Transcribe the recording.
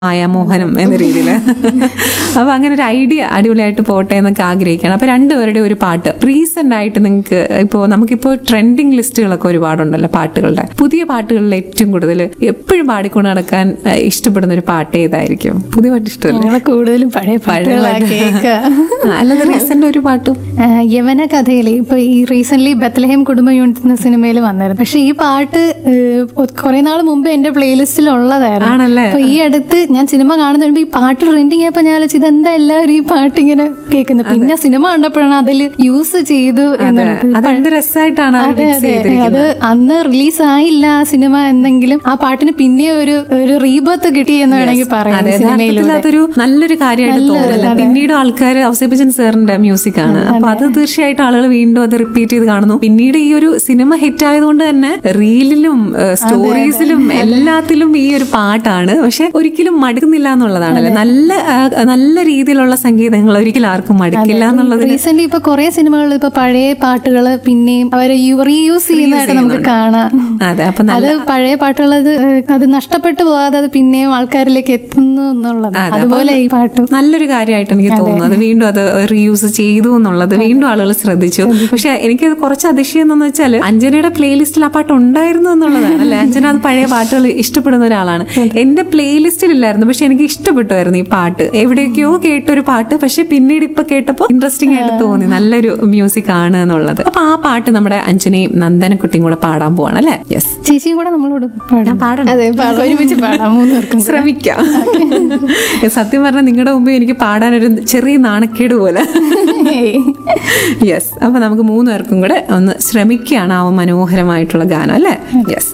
മായാമോഹനം എന്ന രീതിയിൽ അപ്പൊ അങ്ങനെ ഒരു ഐഡിയ അടിപൊളിയായിട്ട് പോട്ടെ എന്നൊക്കെ ആഗ്രഹിക്കുകയാണ് അപ്പൊ രണ്ടുപേരുടെ ഒരു പാട്ട് റീസെന്റ് ആയിട്ട് നിങ്ങൾക്ക് ഇപ്പോൾ നമുക്കിപ്പോൾ ട്രെൻഡിങ് ലിസ്റ്റുകളൊക്കെ ഒരുപാടുണ്ടല്ലോ പാട്ടുകളുടെ പുതിയ പാട്ടുകളിൽ ഏറ്റവും കൂടുതൽ എപ്പോഴും പാടിക്കൊണ്ട് നടക്കാൻ ഏഹ്, ഇഷ്ടപ്പെടുന്ന ഒരു പാട്ട് ഏതായിരിക്കും പുതിയ പാട്ട് ഇഷ്ടമല്ലേ ഞങ്ങളെ കൂടുതലും പഴയ പാട്ടുകളാ കേൾക്കുക ആ, അല്ലാതെ റീസെന്റ് ഒരു പാട്ടും ആ, യവന കഥയില് ഇപ്പൊ ഈ റീസെന്റ് ബത്ലഹേം കുടുംബ യൂണിറ്റ് എന്ന സിനിമയിൽ വന്നായിരുന്നു പക്ഷെ ഈ പാട്ട് കുറെ നാൾ മുമ്പ് എന്റെ പ്ലേലിസ്റ്റിൽ ഉള്ളതായിരുന്നു ആണല്ലേ? അപ്പൊ ഈ അടുത്ത് ഞാൻ സിനിമ കാണുന്ന കഴിയുമ്പോ ഈ പാട്ട് ട്രെൻഡിങ് ആയപ്പോ ഞാൻ ആലോചിച്ചു, ഇതെന്താ എല്ലാവരും ഈ പാട്ട് ഇങ്ങനെ കേൾക്കുന്നത് പിന്നെ സിനിമ കണ്ടപ്പോഴാണ് അതിൽ യൂസ് ചെയ്തു എന്നുള്ളത് അതെന്ത് രസമായിട്ടാണ് അത് അതെ mix അതെ ചെയ്തിരിക്കുന്നത് അത് അന്ന് റിലീസ് ആയില്ല ആ സിനിമ എന്തെങ്കിലും ആ പാട്ടിന് പിന്നെ ഒരു ഒരു റീബർത്ത് കിട്ടി എന്ന് വേണമെങ്കിൽ പറയാം അതെ സിനിമയിലൂടെ യഥാർത്ഥത്തിൽ അതൊരു നല്ലൊരു കാര്യമായിട്ട് തോന്നുന്നില്ല പിന്നീട് ആൾക്കാർ ഔസേബച്ചൻ സാറിന്റെ മ്യൂസിക് ആണ് അപ്പൊ അത് തീർച്ചയായിട്ടും ആളുകൾ വീണ്ടും അത് റിപ്പീറ്റ് ചെയ്ത് കാണുന്നു പിന്നീട് ഈ ഒരു സിനിമ ഹിറ്റ് ആയതുകൊണ്ട് തന്നെ റീലിലും സ്റ്റോറീസിലും എല്ലാത്തിലും ഈ ഒരു പാട്ടാണ് പക്ഷെ ഒരിക്കലും മടുക്കുന്നില്ല എന്നുള്ളതാണല്ലേ നല്ല ആ, നല്ല രീതിയിലുള്ള സംഗീതങ്ങൾ ഒരിക്കലും ആർക്കും മടുക്കില്ല എന്നുള്ളത് റീസെന്റ് ഇപ്പൊ കുറെ സിനിമകളിൽ ഇപ്പൊ പഴയ പാട്ടുകള് പിന്നെയും അവര് റീയൂസ് ചെയ്യുന്നതായിട്ട് നമുക്ക് കാണാം അതെ അപ്പൊ നല്ല അത് പഴയ പാട്ടുകൾ അത് ഏഹ്, അത് നഷ്ടപ്പെട്ടു പോകാതെ അത് പിന്നെയും ആൾക്കാരിലേക്ക് എത്തുന്നു എന്നുള്ളത് അതെ, അതുപോലെ ഈ പാട്ടും നല്ലൊരു കാര്യമായിട്ട് എനിക്ക് തോന്നുന്നു അത് വീണ്ടും അത് റീയൂസ് ചെയ്തു എന്നുള്ളത് വീണ്ടും ആളുകൾ ശ്രദ്ധിച്ചു പക്ഷെ എനിക്കത് കുറച്ച് അതിശയം എന്ന് വെച്ചാൽ അഞ്ജനയുടെ പ്ലേലിസ്റ്റിൽ ആ പാട്ട് ഉണ്ടായിരുന്നു എന്നുള്ളതാണ് അല്ലെ അഞ്ജന അത് പഴയ പാട്ടുകൾ ഇഷ്ടപ്പെടുന്ന ഒരാളാണ് എന്റെ പ്ലേലിസ്റ്റിൽ ഇല്ലായിരുന്നു പക്ഷെ എനിക്ക് ഇഷ്ടപ്പെട്ടായിരുന്നു ഈ പാട്ട് എവിടെയൊക്കെയോ കേട്ടൊരു പാട്ട് പക്ഷെ പിന്നീട് ഇപ്പൊ കേട്ടപ്പോ ഇൻട്രസ്റ്റിംഗ് ആയിട്ട് തോന്നി നല്ലൊരു മ്യൂസിക് ആണ് എന്നുള്ളത് അപ്പൊ ആ പാട്ട് നമ്മുടെ അഞ്ജനയും നന്ദനക്കുട്ടിയും കൂടെ പാടാൻ പോവാണ് അല്ലെ യെസ് ചേച്ചിയും കൂടെ നമ്മളോട് പാടാം പാടണം. അതെ പാടാം ഒരുമിച്ച് പാടാം മൂന്ന് പേർക്കും കൂടെ. ശ്രമിക്കാം സത്യം പറഞ്ഞാൽ നിങ്ങളുടെ മുമ്പ് എനിക്ക് പാടാനൊരു ചെറിയ നാണക്കേട് പോലെ ഏയ്. യെസ് അപ്പൊ നമുക്ക് മൂന്ന് പേർക്കും കൂടെ ഒന്ന് ശ്രമിക്കുകയാണ് ആ മനോഹരമായിട്ടുള്ള ഗാനം അല്ലേ യെസ്